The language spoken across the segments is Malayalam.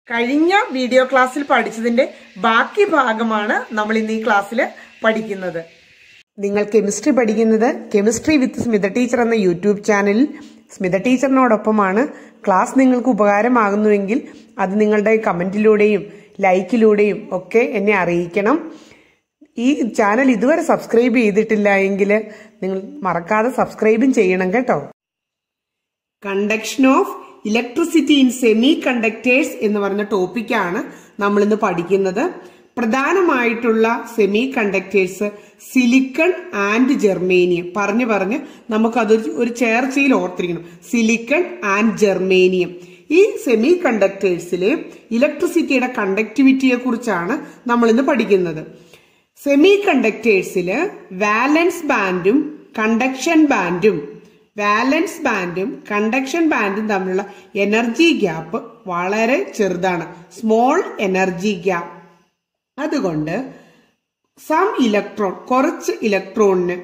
കഴിഞ്ഞ വീഡിയോ ക്ലാസ്സിൽ പഠിച്ചതിന്റെ ബാക്കി ഭാഗമാണ് നമ്മൾ ഇന്ന് ഈ ക്ലാസ്സിൽ പഠിക്കുന്നത് നിങ്ങൾ കെമിസ്ട്രി പഠിക്കുന്നത് കെമിസ്ട്രി വിത്ത് സ്മിത ടീച്ചർ എന്ന യൂട്യൂബ് ചാനലിൽ സ്മിത ടീച്ചറിനോടൊപ്പമാണ് ക്ലാസ് നിങ്ങൾക്ക് ഉപകാരമാകുന്നുവെങ്കിൽ അത് നിങ്ങളുടെ കമന്റിലൂടെയും ലൈക്കിലൂടെയും ഒക്കെ എന്നെ അറിയിക്കണം ഈ ചാനൽ ഇതുവരെ സബ്സ്ക്രൈബ് ചെയ്തിട്ടില്ല എങ്കിൽ നിങ്ങൾ മറക്കാതെ സബ്സ്ക്രൈബും ചെയ്യണം കേട്ടോ conduction of electricity in semiconductors എന്ന് പറഞ്ഞ ടോപ്പിക്കാണ് നമ്മൾ ഇന്ന് പഠിക്കുന്നത് പ്രധാനമായിട്ടുള്ള semiconductors silicon and germanium പറഞ്ഞു പറഞ്ഞ് നമുക്കത് ഒരു ചേർച്ചയിൽ ഓർത്തിരിക്കണം സിലിക്കൺ ആൻഡ് ജെർമേനിയം ഈ സെമി കണ്ടക്ടേഴ്സിലെ ഇലക്ട്രിസിറ്റിയുടെ കണ്ടക്ടിവിറ്റിയെ കുറിച്ചാണ് നമ്മൾ ഇന്ന് പഠിക്കുന്നത് സെമി കണ്ടക്ടേഴ്സില് വാലൻസ് ബാൻഡും കണ്ടക്ഷൻ ബാൻഡും വാലൻസ് ബാൻഡും കണ്ടക്ഷൻ ബാൻഡും തമ്മിലുള്ള എനർജി ഗ്യാപ്പ് വളരെ ചെറുതാണ് സ്മോൾ എനർജി ഗ്യാപ്പ് അതുകൊണ്ട് സം ഇലക്ട്രോൺ കുറച്ച് ഇലക്ട്രോണിന്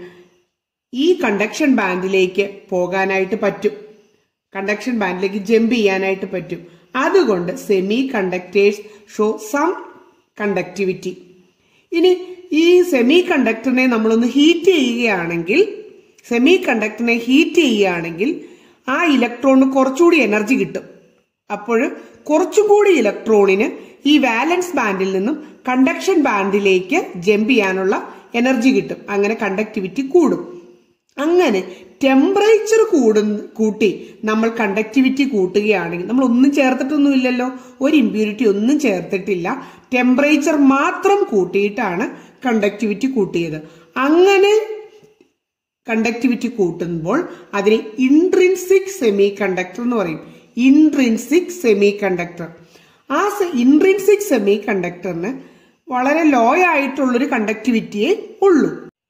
ഈ കണ്ടക്ഷൻ ബാൻഡിലേക്ക് പോകാനായിട്ട് പറ്റും കണ്ടക്ഷൻ ബാൻഡിലേക്ക് ജമ്പ് ചെയ്യാനായിട്ട് പറ്റും അതുകൊണ്ട് semiconductors show some conductivity ഇനി ഈ സെമി കണ്ടക്ടറിനെ നമ്മളൊന്ന് ഹീറ്റ് ചെയ്യുകയാണെങ്കിൽ സെമി കണ്ടക്ടറിനെ ഹീറ്റ് ചെയ്യുകയാണെങ്കിൽ ആ ഇലക്ട്രോണിന് കുറച്ചുകൂടി എനർജി കിട്ടും അപ്പോൾ കുറച്ചും കൂടി ഇലക്ട്രോണിന് ഈ വാലൻസ് ബാൻഡിൽ നിന്നും കണ്ടക്ഷൻ ബാൻഡിലേക്ക് ജമ്പ് ചെയ്യാനുള്ള എനർജി കിട്ടും അങ്ങനെ കണ്ടക്ടിവിറ്റി കൂടും അങ്ങനെ ടെമ്പറേച്ചർ കൂടുന്ന കൂട്ടി നമ്മൾ കണ്ടക്ടിവിറ്റി കൂട്ടുകയാണെങ്കിൽ നമ്മൾ ഒന്നും ചേർത്തിട്ടൊന്നും ഇല്ലല്ലോ ഒരു ഇമ്പ്യൂരിറ്റി ഒന്നും ചേർത്തിട്ടില്ല ടെമ്പറേച്ചർ മാത്രം കൂട്ടിയിട്ടാണ് കണ്ടക്ടിവിറ്റി കൂട്ടിയത് അങ്ങനെ കണ്ടക്ടിവിറ്റി കൂട്ടുമ്പോൾ അതിനെ ഇൻട്രിൻസിക് സെമി കണ്ടക്ടർ എന്ന് പറയും ഇൻട്രിൻസിക് സെമി കണ്ടക്ടർ ആ ഇൻട്രിൻസിക് സെമി കണ്ടക്ടറിന് വളരെ ലോ ആയിട്ടുള്ളൊരു കണ്ടക്ടിവിറ്റിയേ ഉള്ളൂ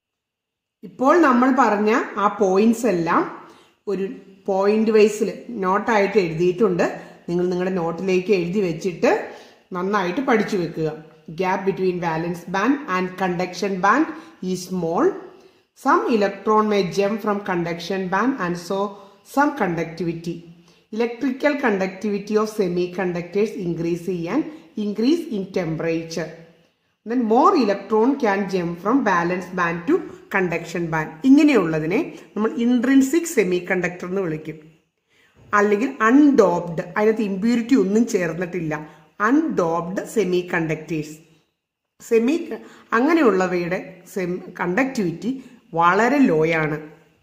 ഇപ്പോൾ നമ്മൾ പറഞ്ഞ ആ പോയിന്റ്സ് എല്ലാം ഒരു പോയിന്റ് വൈസിൽ നോട്ടായിട്ട് എഴുതിയിട്ടുണ്ട് നിങ്ങൾ നിങ്ങളുടെ നോട്ടിലേക്ക് എഴുതി വെച്ചിട്ട് നന്നായിട്ട് പഠിച്ചു വെക്കുക gap between valence band and conduction band ഈ small some electron may jump from conduction band and so some conductivity electrical conductivity of semiconductors increase ചെയ്യാൻ increase in temperature then more electron can jump from balance band to conduction band ഇങ്ങനെയുള്ളതിനെ നമ്മൾ ഇൻട്രിൻസിക് സെമി കണ്ടക്ടർ എന്ന് വിളിക്കും അല്ലെങ്കിൽ അൺഡോപ്ഡ് അതിനകത്ത് ഇമ്പ്യൂരിറ്റി ഒന്നും ചേർന്നിട്ടില്ല അൺഡോപ്ഡ് സെമി കണ്ടക്ടേഴ്സ് സെമി അങ്ങനെയുള്ളവയുടെ സെമി കണ്ടക്ടിവിറ്റി വളരെ ലോയാണ്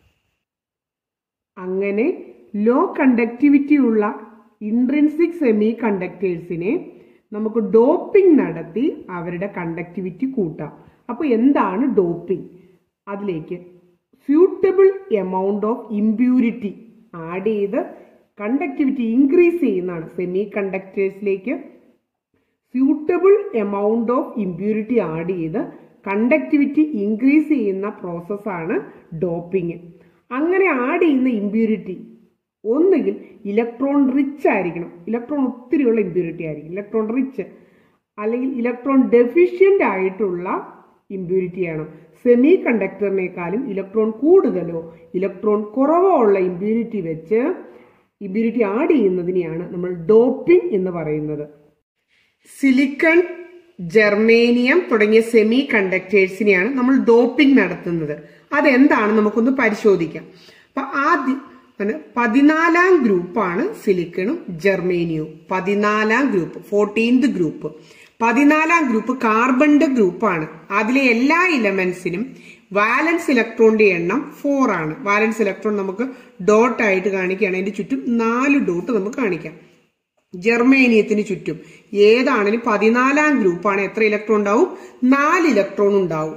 അങ്ങനെ ലോ കണ്ടക്ടിവിറ്റി ഉള്ള ഇൻട്രിൻസിക് സെമി കണ്ടക്ടേഴ്സിനെ നമുക്ക് ഡോപ്പിംഗ് നടത്തി അവരുടെ കണ്ടക്ടിവിറ്റി കൂട്ടാം അപ്പോൾ എന്താണ് ഡോപ്പിംഗ് അതിലേക്ക് suitable amount of impurity add ചെയ്ത് കണ്ടക്ടിവിറ്റി ഇൻക്രീസ് ചെയ്യുന്നതാണ് സെമി കണ്ടക്ടേഴ്സിലേക്ക് suitable amount of impurity add ചെയ്ത് കണ്ടക്ടിവിറ്റി ഇൻക്രീസ് ചെയ്യുന്ന പ്രോസസ്സാണ് ഡോപ്പിംഗ് അങ്ങനെ ആഡ് ചെയ്യുന്ന ഇമ്പ്യൂരിറ്റി ഒന്നുകിൽ ഇലക്ട്രോൺ റിച്ച് ആയിരിക്കണം ഇലക്ട്രോൺ ഒത്തിരിയുള്ള ഇമ്പ്യൂരിറ്റി ആയിരിക്കും ഇലക്ട്രോൺ റിച്ച് അല്ലെങ്കിൽ ഇലക്ട്രോൺ ഡെഫിഷ്യൻ്റ് ആയിട്ടുള്ള ഇമ്പ്യൂരിറ്റി ആണ് സെമി കണ്ടക്ടറിനേക്കാളും ഇലക്ട്രോൺ കൂടുതലോ ഇലക്ട്രോൺ കുറവോ ഉള്ള ഇമ്പ്യൂരിറ്റി വെച്ച് ഇമ്പ്യൂരിറ്റി ആഡ് ചെയ്യുന്നതിനെയാണ് നമ്മൾ ഡോപ്പിംഗ് എന്ന് പറയുന്നത് സിലിക്കൺ ജർമേനിയം തുടങ്ങിയ സെമി കണ്ടക്ടേഴ്സിനെയാണ് നമ്മൾ ഡോപ്പിംഗ് നടത്തുന്നത് അതെന്താണ് നമുക്കൊന്ന് പരിശോധിക്കാം അപ്പൊ ആദ്യം പതിനാലാം ഗ്രൂപ്പാണ് സിലിക്കണും ജർമേനിയവും പതിനാലാം ഗ്രൂപ്പ് ഫോർട്ടീൻത് ഗ്രൂപ്പ് പതിനാലാം ഗ്രൂപ്പ് കാർബണിന്റെ ഗ്രൂപ്പാണ് അതിലെ എല്ലാ ഇലമെന്റ്സിനും വാലൻസ് ഇലക്ട്രോണിന്റെ എണ്ണം ഫോർ ആണ് വാലൻസ് ഇലക്ട്രോൺ നമുക്ക് ഡോട്ട് ആയിട്ട് കാണിക്കുകയാണ് അതിന്റെ ചുറ്റും നാല് ഡോട്ട് നമുക്ക് കാണിക്കാം ജർമേനിയത്തിന് ചുറ്റും ഏതാണെങ്കിലും പതിനാലാം ഗ്രൂപ്പാണ് എത്ര ഇലക്ട്രോൺ ഉണ്ടാവും നാല് ഇലക്ട്രോൺ ഉണ്ടാവും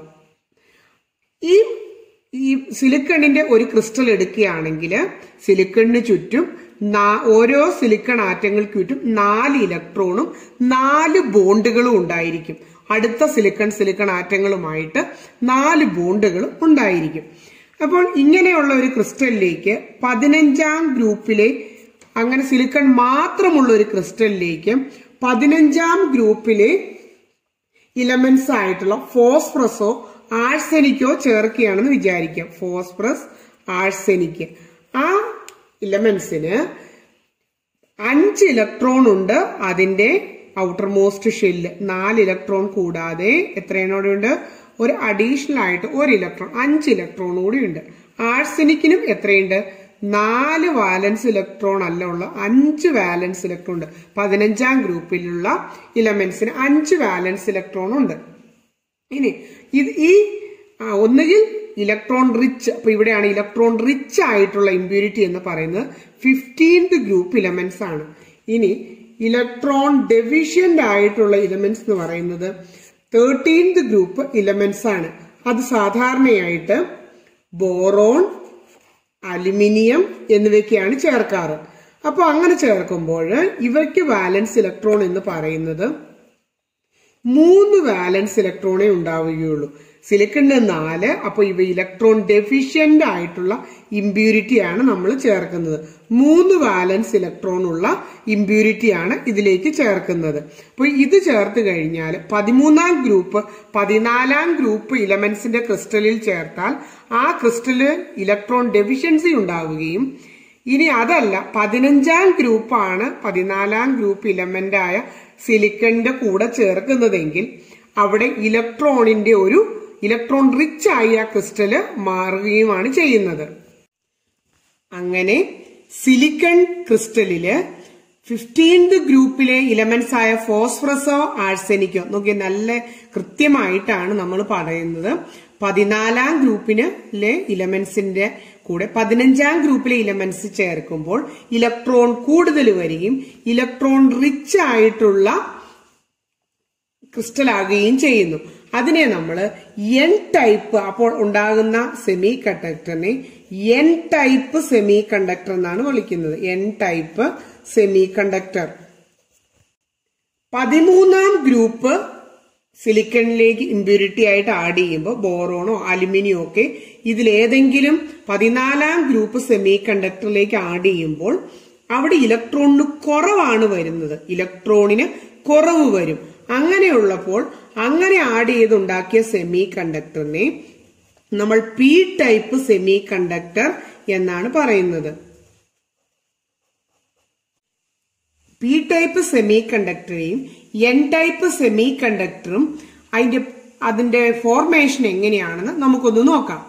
ഈ ഈ സിലിക്കണിന്റെ ഒരു ക്രിസ്റ്റൽ എടുക്കുകയാണെങ്കിൽ സിലിക്കണിന് ചുറ്റും ഓരോ സിലിക്കൺ ആറ്റങ്ങൾക്ക് ചുറ്റും നാല് ഇലക്ട്രോണും നാല് ബോണ്ടുകളും ഉണ്ടായിരിക്കും അടുത്ത സിലിക്കൺ സിലിക്കൺ ആറ്റങ്ങളുമായിട്ട് നാല് ബോണ്ടുകളും ഉണ്ടായിരിക്കും അപ്പോൾ ഇങ്ങനെയുള്ള ഒരു ക്രിസ്റ്റലിലേക്ക് പതിനഞ്ചാം ഗ്രൂപ്പിലെ അങ്ങനെ സിലിക്കൺ മാത്രമുള്ള ഒരു ക്രിസ്റ്റലിലേക്ക് പതിനഞ്ചാം ഗ്രൂപ്പിലെ ഇലമെന്റ്സ് ആയിട്ടുള്ള ഫോസ്ഫറസോ ആഴ്സനിക്കോ ചേർക്കുകയാണെന്ന് വിചാരിക്കാം ഫോസ്ഫറസ് ആഴ്സനിക്ക് ആ ഇലമെന്റ്സിന് അഞ്ച് ഇലക്ട്രോൺ ഉണ്ട് അതിന്റെ ഔട്ടർ മോസ്റ്റ് ഷെല്ല് നാല് ഇലക്ട്രോൺ കൂടാതെ എത്ര എണ്ണോടെയുണ്ട് ഒരു അഡീഷണൽ ആയിട്ട് ഒരു ഇലക്ട്രോൺ അഞ്ച് ഇലക്ട്രോൺ കൂടി ഉണ്ട് ആഴ്സനിക്കിനും എത്രയുണ്ട് നാല് വാലൻസ് ഇലക്ട്രോൺ അല്ല ഉള്ള അഞ്ച് വാലൻസ് ഇലക്ട്രോൺ ഉണ്ട് പതിനഞ്ചാം ഗ്രൂപ്പിലുള്ള ഇലമെന്റ്സിന് അഞ്ച് വാലൻസ് ഇലക്ട്രോൺ ഉണ്ട് ഇനി ഇത് ഈ ആ, ഒന്നുകിൽ ഇലക്ട്രോൺ റിച്ച് അപ്പൊ ഇവിടെയാണ് ഇലക്ട്രോൺ റിച്ച് ആയിട്ടുള്ള ഇമ്പ്യൂരിറ്റി എന്ന് പറയുന്നത് ഫിഫ്റ്റീൻത് ഗ്രൂപ്പ് ഇലമെന്റ്സ് ആണ് ഇനി ഇലക്ട്രോൺ ഡെഫിഷ്യന്റ് ആയിട്ടുള്ള ഇലമെന്റ്സ് എന്ന് പറയുന്നത് തേർട്ടീൻത് ഗ്രൂപ്പ് ഇലമെന്റ്സ് ആണ് അത് സാധാരണയായിട്ട് ബോറോൺ അലുമിനിയം എന്നിവയ്ക്കാണ് ചേർക്കാറ് അപ്പോൾ അങ്ങനെ ചേർക്കുമ്പോൾ ഇവയ്ക്ക് വാലൻസ് ഇലക്ട്രോൺ എന്ന് പറയുന്നത് മൂന്ന് വാലൻസ് ഇലക്ട്രോണേ ഉണ്ടാവുകയുള്ളൂ സിലിക്കണിന് നാല് അപ്പോൾ ഇവ ഇലക്ട്രോൺ ഡെഫിഷ്യന്റ് ആയിട്ടുള്ള ഇമ്പ്യൂരിറ്റി ആണ് നമ്മൾ ചേർക്കുന്നത് മൂന്ന് വാലൻസ് ഇലക്ട്രോൺ ഉള്ള ഇമ്പ്യൂരിറ്റി ആണ് ഇതിലേക്ക് ചേർക്കുന്നത് അപ്പോൾ ഇത് ചേർത്ത് കഴിഞ്ഞാൽ പതിമൂന്നാം ഗ്രൂപ്പ് പതിനാലാം ഗ്രൂപ്പ് ഇലമെന്റ്സിന്റെ ക്രിസ്റ്റലിൽ ചേർത്താൽ ആ ക്രിസ്റ്റലിൽ ഇലക്ട്രോൺ ഡെഫിഷ്യൻസി ഉണ്ടാവുകയും ഇനി അതല്ല പതിനഞ്ചാം ഗ്രൂപ്പാണ് പതിനാലാം ഗ്രൂപ്പ് ഇലമെന്റ് ആയ സിലിക്കണിന്റെ കൂടെ ചേർക്കുന്നതെങ്കിൽ അവിടെ ഇലക്ട്രോണിന്റെ ഒരു ഇലക്ട്രോൺ റിച്ച് ആയി ആ ക്രിസ്റ്റല് മാറുകയുമാണ് ചെയ്യുന്നത് അങ്ങനെ സിലിക്കൺ ക്രിസ്റ്റലില് ഫിഫ്റ്റീൻത് ഗ്രൂപ്പിലെ ഇലമെന്റ്സ് ആയ ഫോസ്ഫറസോ ആഴ്സനിക്കോ നോക്കി നല്ല കൃത്യമായിട്ടാണ് നമ്മൾ പറയുന്നത് പതിനാലാം ഗ്രൂപ്പിലെ ഇലമെന്റ്സിന്റെ കൂടെ പതിനഞ്ചാം ഗ്രൂപ്പിലെ ഇലമെന്റ്സ് ചേർക്കുമ്പോൾ ഇലക്ട്രോൺ കൂടുതൽ വരികയും ഇലക്ട്രോൺ റിച്ച് ആയിട്ടുള്ള ക്രിസ്റ്റൽ ആകുകയും ചെയ്യുന്നു അതിനെ നമ്മൾ എൻ ടൈപ്പ് അപ്പോൾ ഉണ്ടാകുന്ന സെമി കണ്ടക്ടറിനെ എൻ ടൈപ്പ് സെമി കണ്ടക്ടർ എന്നാണ് വിളിക്കുന്നത് എൻ ടൈപ്പ് സെമി കണ്ടക്ടർ പതിമൂന്നാം ഗ്രൂപ്പ് സിലിക്കണിലേക്ക് ഇമ്പ്യൂരിറ്റി ആയിട്ട് ആഡ് ചെയ്യുമ്പോൾ ബോറോണോ അലുമിനിയോ ഒക്കെ ഇതിലേതെങ്കിലും പതിനാലാം ഗ്രൂപ്പ് സെമി കണ്ടക്ടറിലേക്ക് ആഡ് ചെയ്യുമ്പോൾ അവിടെ ഇലക്ട്രോണിന് കുറവാണ് വരുന്നത് ഇലക്ട്രോണിന് കുറവ് വരും അങ്ങനെയുള്ളപ്പോൾ അങ്ങനെ ആഡ് ചെയ്തുണ്ടാക്കിയ സെമി കണ്ടക്ടറിനെ നമ്മൾ പി ടൈപ്പ് സെമി കണ്ടക്ടർ എന്നാണ് പറയുന്നത് പി ടൈപ്പ് സെമി കണ്ടക്ടറെയും എൻ ടൈപ്പ് സെമി കണ്ടക്ടറും അതിന്റെ അതിന്റെ ഫോർമേഷൻ എങ്ങനെയാണെന്ന് നമുക്കൊന്ന് നോക്കാം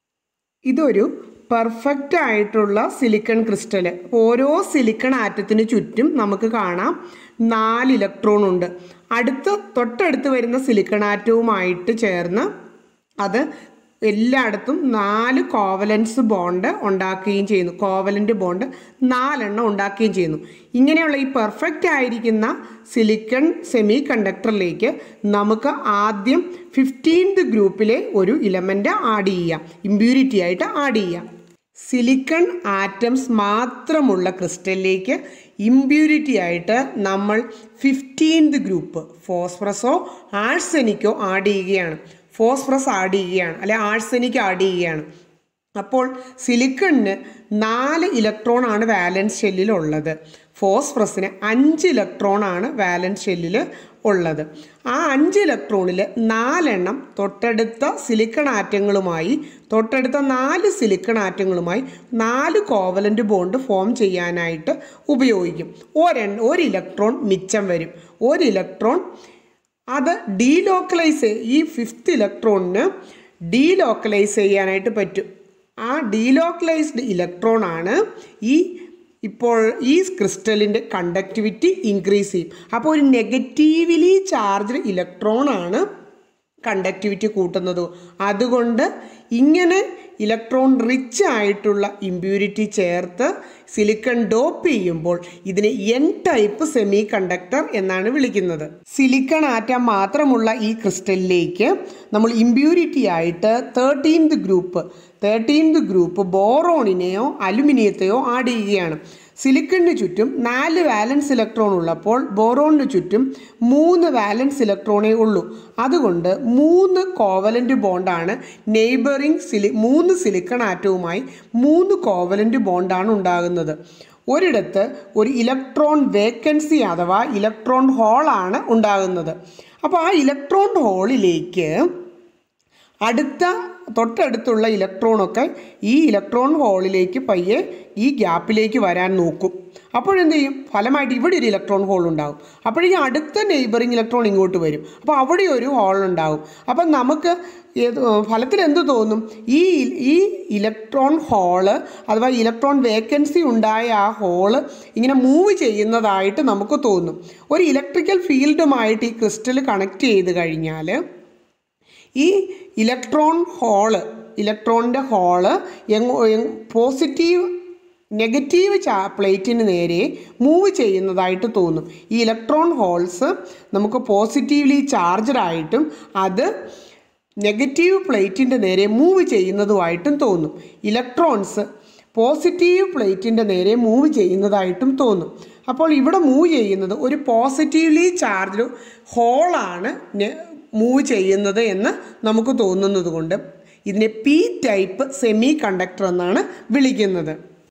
ഇതൊരു പെർഫെക്റ്റ് ആയിട്ടുള്ള സിലിക്കൺ ക്രിസ്റ്റൽ ഓരോ സിലിക്കൺ ആറ്റത്തിന് ചുറ്റും നമുക്ക് കാണാം നാല് ഇലക്ട്രോൺ ഉണ്ട് അടുത്ത് തൊട്ടടുത്ത് വരുന്ന സിലിക്കൺ ആറ്റവുമായിട്ട് ചേർന്ന് അത് എല്ലായിടത്തും നാല് കോവലൻസ് ബോണ്ട് ഉണ്ടാക്കുകയും ചെയ്യുന്നു കോവലന്റ് ബോണ്ട് നാലെണ്ണം ഉണ്ടാക്കുകയും ചെയ്യുന്നു ഇങ്ങനെയുള്ള ഈ പെർഫെക്റ്റ് ആയിരിക്കുന്ന സിലിക്കൺ സെമി കണ്ടക്ടറിലേക്ക് നമുക്ക് ആദ്യം ഫിഫ്റ്റീൻത് ഗ്രൂപ്പിലെ ഒരു ഇലമെന്റ് ആഡ് ചെയ്യാം ഇമ്പ്യൂരിറ്റി ആയിട്ട് ആഡ് ചെയ്യാം സിലിക്കൺ ആറ്റംസ് മാത്രമുള്ള ക്രിസ്റ്റലിലേക്ക് ഇമ്പ്യൂരിറ്റി ആയിട്ട് നമ്മൾ ഫിഫ്റ്റീൻത് ഗ്രൂപ്പ് ഫോസ്ഫറസോ ആഴ്സനിക്കോ ആഡ് ചെയ്യുകയാണ് ഫോസ്ഫറസ് ആഡ് ചെയ്യുകയാണ് അല്ലെ ആഴ്സനിക് ആഡ് ചെയ്യുകയാണ് അപ്പോൾ സിലിക്കണിന് നാല് ഇലക്ട്രോൺ ആണ് വാലൻസ് ഷെല്ലിൽ ഉള്ളത് ഫോസ്ഫറസിന് അഞ്ച് ഇലക്ട്രോൺ ആണ് വാലൻസ് ഷെല്ലിൽ ഉള്ളത് ആ അഞ്ച് ഇലക്ട്രോണിൽ നാലെണ്ണം തൊട്ടടുത്ത സിലിക്കൺ ആറ്റങ്ങളുമായി തൊട്ടടുത്ത നാല് സിലിക്കൺ ആറ്റങ്ങളുമായി നാല് കോവലന്റ് ബോണ്ട് ഫോം ചെയ്യാനായിട്ട് ഉപയോഗിക്കും ഒരെണ്ണം ഒരു ഇലക്ട്രോൺ മിച്ചം വരും ഒരു ഇലക്ട്രോൺ അത് ഡീലോക്കലൈസ് ഈ ഫിഫ്ത്ത് ഇലക്ട്രോണിന് ഡീലോക്കലൈസ് ചെയ്യാനായിട്ട് പറ്റും ആ ഡീലോക്കലൈസ്ഡ് ഇലക്ട്രോൺ ആണ് ഈ ഇപ്പോൾ ഈ ക്രിസ്റ്റലിൻ്റെ കണ്ടക്ടിവിറ്റി ഇൻക്രീസ് ചെയ്യും അപ്പോൾ ഒരു നെഗറ്റീവ്ലി ചാർജ്ഡ് ഇലക്ട്രോൺ ആണ് കണ്ടക്ടിവിറ്റി കൂട്ടുന്നത് അതുകൊണ്ട് ഇങ്ങനെ ഇലക്ട്രോൺ റിച്ച് ആയിട്ടുള്ള ഇമ്പ്യൂരിറ്റി ചേർത്ത് സിലിക്കൺ ഡോപ്പ് ചെയ്യുമ്പോൾ ഇതിനെ എൻ ടൈപ്പ് സെമി കണ്ടക്ടർ എന്നാണ് വിളിക്കുന്നത് സിലിക്കൺ ആറ്റം മാത്രമുള്ള ഈ ക്രിസ്റ്റലിലേക്ക് നമ്മൾ ഇമ്പ്യൂരിറ്റി ആയിട്ട് തേർട്ടീൻത് ഗ്രൂപ്പ് തേർട്ടീൻത് ഗ്രൂപ്പ് ബോറോണിനെയോ അലുമിനിയത്തെയോ ആഡ് ചെയ്യുകയാണ് സിലിക്കണിന് ചുറ്റും നാല് വാലൻസ് ഇലക്ട്രോൺ ഉള്ളപ്പോൾ ബോറോണിന് ചുറ്റും മൂന്ന് വാലൻസ് ഇലക്ട്രോണേ ഉള്ളൂ അതുകൊണ്ട് മൂന്ന് കോവലന്റ് ബോണ്ടാണ് നെയ്ബറിംഗ് സിലി മൂന്ന് സിലിക്കൺ ആറ്റവുമായി മൂന്ന് കോവലന്റ് ബോണ്ടാണ് ഉണ്ടാകുന്നത് ഒരിടത്ത് ഒരു ഇലക്ട്രോൺ വേക്കൻസി അഥവാ ഇലക്ട്രോൺ ഹോളാണ് ഉണ്ടാകുന്നത് അപ്പോൾ ആ ഇലക്ട്രോൺ ഹോളിലേക്ക് അടുത്ത തൊട്ടടുത്തുള്ള ഇലക്ട്രോണൊക്കെ ഈ ഇലക്ട്രോൺ ഹോളിലേക്ക് പയ്യെ ഈ ഗ്യാപ്പിലേക്ക് വരാൻ നോക്കും അപ്പോഴെന്ത് ചെയ്യും ഫലമായിട്ട് ഇവിടെ ഒരു ഇലക്ട്രോൺ ഹോൾ ഉണ്ടാവും അപ്പോഴേക്കും അടുത്ത നെയ്ബറിങ് ഇലക്ട്രോൺ ഇങ്ങോട്ട് വരും അപ്പോൾ അവിടെ ഒരു ഹോൾ ഉണ്ടാവും അപ്പം നമുക്ക് ഏത് ഫലത്തിൽ എന്ത് തോന്നും ഈ ഈ ഇലക്ട്രോൺ ഹോള് അഥവാ ഇലക്ട്രോൺ വേക്കൻസി ഉണ്ടായ ആ ഹോള് ഇങ്ങനെ മൂവ് ചെയ്യുന്നതായിട്ട് നമുക്ക് തോന്നും ഒരു ഇലക്ട്രിക്കൽ ഫീൽഡുമായിട്ട് ഈ ക്രിസ്റ്റൽ കണക്ട് ചെയ്ത് കഴിഞ്ഞാൽ ഈ ഇലക്ട്രോൺ ഹോള് ഇലക്ട്രോണിൻ്റെ ഹോള് എങ്ങോ പോസിറ്റീവ് നെഗറ്റീവ് ചാ പ്ലേറ്റിന് നേരെ മൂവ് ചെയ്യുന്നതായിട്ട് തോന്നും ഈ ഇലക്ട്രോൺ ഹോൾസ് നമുക്ക് പോസിറ്റീവ്ലി ചാർജഡ് ആയിട്ടും അത് നെഗറ്റീവ് പ്ലേറ്റിൻ്റെ നേരെ മൂവ് ചെയ്യുന്നതുമായിട്ടും തോന്നും ഇലക്ട്രോൺസ് പോസിറ്റീവ് പ്ലേറ്റിൻ്റെ നേരെ മൂവ് ചെയ്യുന്നതായിട്ടും തോന്നും അപ്പോൾ ഇവിടെ മൂവ് ചെയ്യുന്നത് ഒരു പോസിറ്റീവ്ലി ചാർജ്ഡ് ഹോളാണ് മൂവ് ചെയ്യുന്നത് എന്ന് നമുക്ക് തോന്നുന്നത് കൊണ്ട് ഇതിനെ പി ടൈപ്പ് സെമി കണ്ടക്ടർ എന്നാണ് വിളിക്കുന്നത്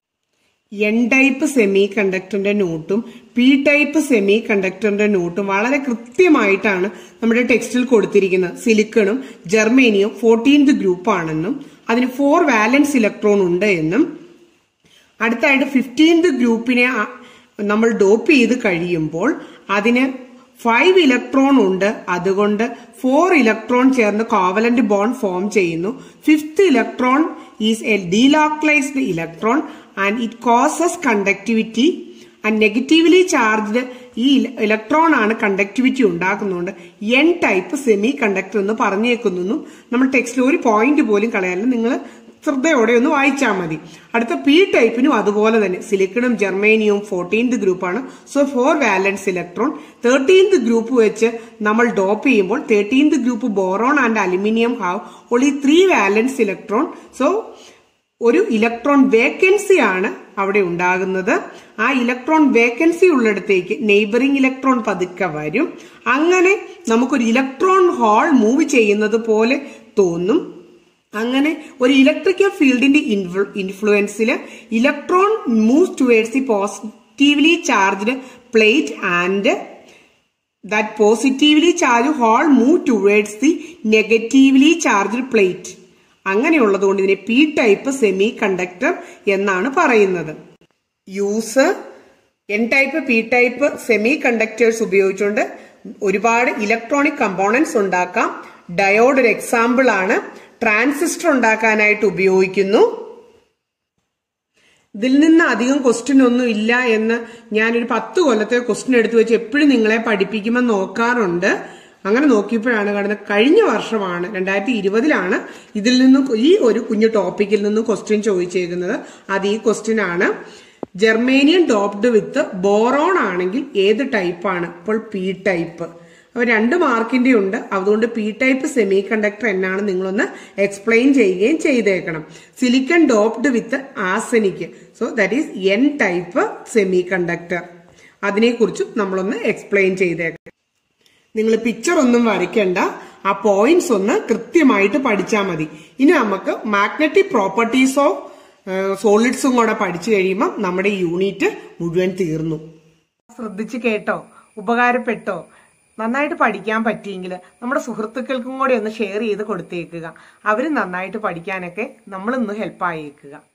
എൻ ടൈപ്പ് സെമി കണ്ടക്ടറിന്റെ നോട്ടും പി ടൈപ്പ് സെമി കണ്ടക്ടറിന്റെ നോട്ടും വളരെ കൃത്യമായിട്ടാണ് നമ്മുടെ ടെക്സ്റ്റിൽ കൊടുത്തിരിക്കുന്നത് സിലിക്കണും ജർമേനിയും ഫോർട്ടീൻത് ഗ്രൂപ്പ് ആണെന്നും അതിന് ഫോർ വാലൻസ് ഇലക്ട്രോൺ ഉണ്ട് എന്നും അടുത്തായിട്ട് ഫിഫ്റ്റീൻത് ഗ്രൂപ്പിനെ ആ- നമ്മൾ ഡോപ്പ് ചെയ്ത് കഴിയുമ്പോൾ അതിന് ഫൈവ് ഇലക്ട്രോൺ ഉണ്ട് അതുകൊണ്ട് ഫോർ ഇലക്ട്രോൺ ചേർന്ന് കോവലന്റ് ബോണ്ട് ഫോം ചെയ്യുന്നു fifth electron is a delocalised electron and it causes conductivity and negatively charged ഈ ഇലക്ട്രോൺ ആണ് കണ്ടക്ടിവിറ്റി ഉണ്ടാക്കുന്നുണ്ട് എൻ ടൈപ്പ് സെമി കണ്ടക്ടർ എന്ന് പറഞ്ഞേക്കുന്നു നമ്മൾ ടെക്സ്റ്റിൽ ഒരു പോയിന്റ് പോലും കളയാനും നിങ്ങൾ ശ്രദ്ധയോടെ ഒന്ന് വായിച്ചാൽ മതി അടുത്ത പി ടൈപ്പിനും അതുപോലെ തന്നെ സിലിക്കണും ജർമേനിയവും ഫോർട്ടീൻത് ഗ്രൂപ്പാണ് so four valence electron thirteenth group വെച്ച് നമ്മൾ ഡോപ്പ് ചെയ്യുമ്പോൾ thirteenth group boron and aluminium have only three valence electron so ഒരു ഇലക്ട്രോൺ വേക്കൻസി ആണ് അവിടെ ഉണ്ടാകുന്നത് ആ ഇലക്ട്രോൺ വേക്കൻസി ഉള്ളിടത്തേക്ക് നെയ്ബറിംഗ് ഇലക്ട്രോൺ പതുക്കെ വരും അങ്ങനെ നമുക്കൊരു ഇലക്ട്രോൺ ഹോൾ മൂവ് ചെയ്യുന്നത് പോലെ തോന്നും അങ്ങനെ ഒരു ഇലക്ട്രിക്കൽ ഫീൽഡിന്റെ ഇൻഫ്ലുവൻസിൽ electron move towards the positively charged plate and that positively charge hole move towards the negatively charged plate അങ്ങനെയുള്ളത് കൊണ്ട് ഇതിനെ പി ടൈപ്പ് സെമി കണ്ടക്ടർ എന്നാണ് പറയുന്നത് use N type P type semiconductors ഉപയോഗിച്ചുകൊണ്ട് ഒരുപാട് ഇലക്ട്രോണിക് കമ്പോണൻസ് ഉണ്ടാക്കാം ഡയോഡ് ഒരു എക്സാമ്പിൾ ആണ് ട്രാൻസിസ്റ്റർ ഉണ്ടാക്കാനായിട്ട് ഉപയോഗിക്കുന്നു ഇതിൽ നിന്ന് അധികം ക്വസ്റ്റ്യൻ ഒന്നും ഇല്ല എന്ന് ഞാനൊരു പത്ത് കൊല്ലത്തെ ക്വസ്റ്റ്യൻ എടുത്തു വെച്ച് എപ്പോഴും നിങ്ങളെ പഠിപ്പിക്കുമ്പോൾ നോക്കാറുണ്ട് അങ്ങനെ നോക്കിയപ്പോഴാണ് കാണുന്നത് കഴിഞ്ഞ വർഷമാണ് രണ്ടായിരത്തി ഇരുപതിലാണ് ഇതിൽ നിന്നും ഈ ഒരു കുഞ്ഞു ടോപ്പിക്കിൽ നിന്നും ക്വസ്റ്റ്യൻ ചോദിച്ചേക്കുന്നത് അത് ഈ ക്വസ്റ്റ്യൻ ആണ് ജർമേനിയൻ ഡോപ്ഡ് വിത്ത് ബോറോൺ ആണെങ്കിൽ ഏത് ടൈപ്പാണ് അപ്പോൾ പി ടൈപ്പ് അപ്പോൾ രണ്ട് മാർക്കിന്റെ ഉണ്ട് അതുകൊണ്ട് പി ടൈപ്പ് സെമി കണ്ടക്ടർ എന്നാണ് നിങ്ങളൊന്ന് എക്സ്പ്ലെയിൻ ചെയ്യുകയും ചെയ്തേക്കണം silicon doped with arsenic so that is N type semiconductor അതിനെക്കുറിച്ചും നമ്മളൊന്ന് എക്സ്പ്ലെയിൻ ചെയ്തേക്കണം നിങ്ങൾ പിക്ചർ ഒന്നും വരയ്ക്കണ്ട ആ പോയിന്റ്സ് ഒന്ന് കൃത്യമായിട്ട് പഠിച്ചാൽ മതി ഇനി നമുക്ക് മാഗ്നറ്റിക് പ്രോപ്പർട്ടീസ് ഓഫ് സോളിഡ്സും കൂടെ പഠിച്ചു കഴിയുമ്പോൾ നമ്മുടെ യൂണിറ്റ് മുഴുവൻ തീർന്നു ശ്രദ്ധിച്ച് കേട്ടോ ഉപകാരപ്പെട്ടോ നന്നായിട്ട് പഠിക്കാൻ പറ്റിയെങ്കിൽ നമ്മുടെ സുഹൃത്തുക്കൾക്കും കൂടെ ഒന്ന് ഷെയർ ചെയ്ത് കൊടുത്തേക്കുക അവർ നന്നായിട്ട് പഠിക്കാനൊക്കെ നമ്മളിന്ന് ഹെൽപ്പായേക്കുക